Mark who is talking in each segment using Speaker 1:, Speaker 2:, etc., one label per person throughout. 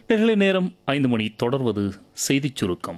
Speaker 1: நிகழ நேரம் ஐந்து மணி தொடர்வது செய்திச் சுருக்கம்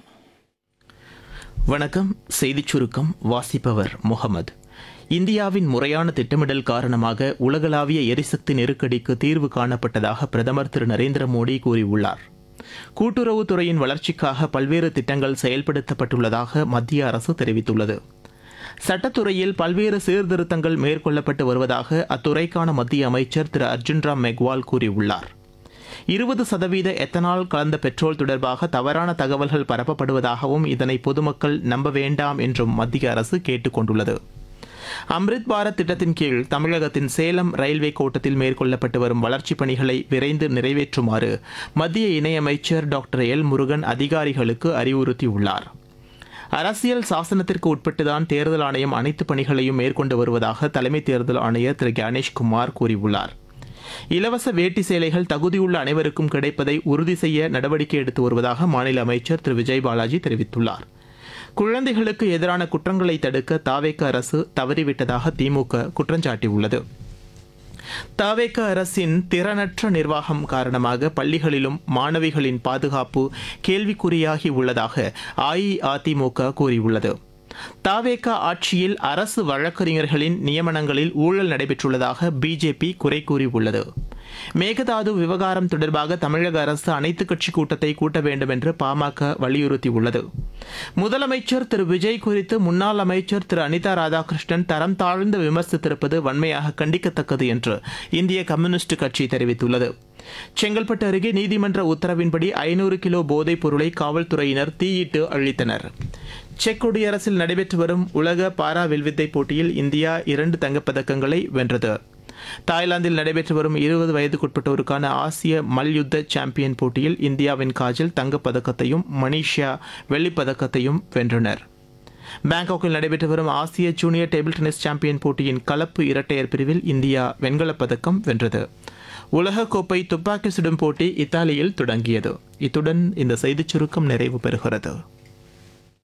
Speaker 2: வணக்கம் செய்திச் சுருக்கம் வாசிப்பவர் முகமது இந்தியாவின் முறையான திட்டமிடல் காரணமாக உலகளாவிய எரிசக்தி நெருக்கடிக்கு தீர்வு காணப்பட்டதாக பிரதமர் திரு நரேந்திர மோடி கூறியுள்ளார் கூட்டுறவுத்துறையின் வளர்ச்சிக்காக பல்வேறு திட்டங்கள் செயல்படுத்தப்பட்டுள்ளதாக மத்திய அரசு தெரிவித்துள்ளது சட்டத்துறையில் பல்வேறு சீர்திருத்தங்கள் மேற்கொள்ளப்பட்டு வருவதாக அத்துறைக்கான மத்திய அமைச்சர் திரு அர்ஜுன் ராம் மெக்வால் கூறியுள்ளார் இருபது சதவீத எத்தனால் கலந்த பெட்ரோல் தொடர்பாக தவறான தகவல்கள் பரப்பப்படுவதாகவும் இதனை பொதுமக்கள் நம்ப வேண்டாம் என்றும் மத்திய அரசு கேட்டுக் கொண்டுள்ளது அம்ரித் பாரத் திட்டத்தின் கீழ் தமிழகத்தின் சேலம் ரயில்வே கோட்டத்தில் மேற்கொள்ளப்பட்டு வரும் வளர்ச்சிப் பணிகளை விரைந்து நிறைவேற்றுமாறு மத்திய இணையமைச்சர் டாக்டர் எல் முருகன் அதிகாரிகளுக்கு அறிவுறுத்தியுள்ளார் அரசியல் சாசனத்திற்கு உட்பட்டுதான் தேர்தல் ஆணையம் அனைத்து பணிகளையும் மேற்கொண்டு வருவதாக தலைமை தேர்தல் ஆணையர் திரு கணேஷ்குமார் கூறியுள்ளார் இலவச வேட்டி சேலைகள் தகுதியுள்ள அனைவருக்கும் கிடைப்பதை உறுதி செய்ய நடவடிக்கை எடுத்து வருவதாக மாநில அமைச்சர் திரு விஜய் பாலாஜி தெரிவித்துள்ளார் குழந்தைகளுக்கு எதிரான குற்றங்களை தடுக்க தாவேக்க அரசு தவறிவிட்டதாக திமுக குற்றஞ்சாட்டியுள்ளது தாவேக்க அரசின் திறனற்ற நிர்வாகம் காரணமாக பள்ளிகளிலும் மாணவிகளின் பாதுகாப்பு கேள்விக்குறியாகி உள்ளதாக அஇஅதிமுக கூறியுள்ளது தாவேக ஆட்சியில் அரசு வழக்கறிஞர்களின் நியமனங்களில் ஊழல் நடைபெற்றுள்ளதாக பிஜேபி குறை கூறியுள்ளது மேகதாது விவகாரம் தொடர்பாக தமிழக அரசு அனைத்துக் கட்சி கூட்டத்தை கூட்ட வேண்டும் என்று பாமக வலியுறுத்தியுள்ளது முதலமைச்சர் திரு விஜய் குறித்து முன்னாள் அமைச்சர் திரு அனிதா ராதாகிருஷ்ணன் தரம் தாழ்ந்து விமர்சித்திருப்பது வன்மையாக கண்டிக்கத்தக்கது என்று இந்திய கம்யூனிஸ்ட் கட்சி தெரிவித்துள்ளது செங்கல்பட்டு அருகே நீதிமன்ற உத்தரவின்படி ஐநூறு கிலோ போதைப் பொருளை காவல்துறையினர் தீயிட்டு அழித்தனர் செக் குடியரசில் நடைபெற்று வரும் உலக பாரா வில்வித்தை போட்டியில் இந்தியா இரண்டு தங்கப்பதக்கங்களை வென்றது தாய்லாந்தில் நடைபெற்று வரும் இருபது வயதுக்குட்பட்டோருக்கான ஆசிய மல்யுத்த சாம்பியன் போட்டியில் இந்தியாவின் காஜல் தங்கப்பதக்கத்தையும் மனிஷா வெள்ளிப்பதக்கத்தையும் வென்றனர் பாங்காக்கில் நடைபெற்று வரும் ஆசிய ஜூனியர் டேபிள் டென்னிஸ் சாம்பியன் போட்டியின் கலப்பு இரட்டையர் பிரிவில் இந்தியா வெண்கலப் பதக்கம் வென்றது உலகக்கோப்பை துப்பாக்கி சுடும் போட்டி இத்தாலியில் தொடங்கியது இத்துடன் இந்த செய்திச் சுருக்கம் நிறைவு பெறுகிறது